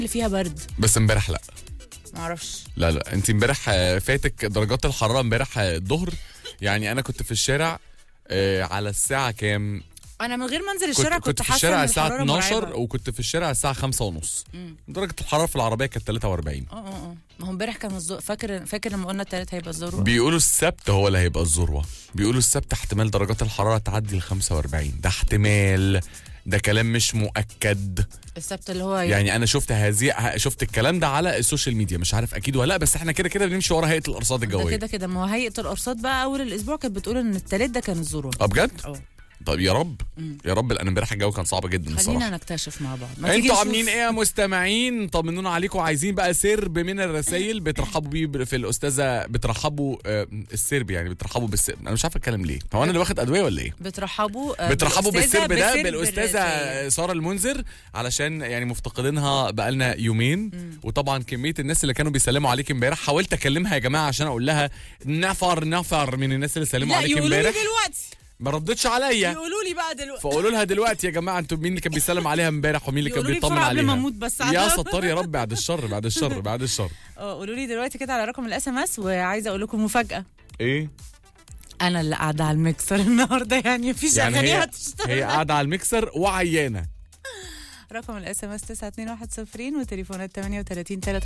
اللي فيها برد بس امبارح لا معرفش لا لا انت امبارح آه، فاتك درجات الحراره امبارح آه، الظهر يعني انا كنت في الشارع آه، على الساعه كام انا من غير ما انزل كنت, الشارع كنت, كنت في حاسه الشارع ان الساعه الحراره 12 مرعبة. وكنت في الشارع الساعه 5 ونص مم. درجه الحراره في العربيه كانت 43 اه اه اه ما هو امبارح كان الزو... فاكر فاكر لما قلنا التلات هيبقى الذروه بيقولوا السبت هو اللي هيبقى الذروه بيقولوا السبت احتمال درجات الحراره تعدي ال 45 ده احتمال ده كلام مش مؤكد السبت اللي هو يعني انا شفت هذه شفت الكلام ده على السوشيال ميديا مش عارف اكيد ولا لا بس احنا كده كده بنمشي ورا هيئه الارصاد ده الجويه كده كده ما هو هيئه الارصاد بقى اول الاسبوع كانت بتقول ان التلات ده كان الذروه اه بجد اه طب يا رب مم. يا رب لان امبارح الجو كان صعب جدا خلينا الصراحه نكتشف مع بعض ما تيجي انتوا نشوف- عاملين ايه يا مستمعين طمنونا عليكم عايزين بقى سرب من الرسائل بترحبوا بيه في الاستاذه بترحبوا آه، السرب يعني بترحبوا بالسرب انا مش عارف اتكلم ليه هو انا اللي واخد ادويه ولا ايه بترحبوا آه، بترحبوا بالأستاذة بالسرب ده بسرب بالاستاذه الرسائل. ساره المنذر علشان يعني مفتقدينها بقالنا يومين وطبعا كميه الناس اللي كانوا بيسلموا عليك امبارح حاولت اكلمها يا جماعه عشان اقول لها نفر نفر من الناس اللي سلموا لا عليك يقولوا لي امبارح دلوقتي ما ردتش عليا يقولوا لي بقى دلوقتي فقولوا لها دلوقتي يا جماعه انتوا مين اللي كان بيسلم عليها امبارح ومين اللي كان يقولوا لي بيطمن بسرعة قبل عليها ما أموت بس يا عشان- ستار يا رب بعد الشر بعد الشر بعد الشر اه قولوا لي دلوقتي كده على رقم الاس ام اس وعايزه اقول لكم مفاجاه ايه انا اللي قاعده على الميكسر النهارده يعني مفيش يعني اغاني هي هتشتغل هي قاعده على الميكسر وعيانه رقم الاس ام اس 921 وتليفونات 38 3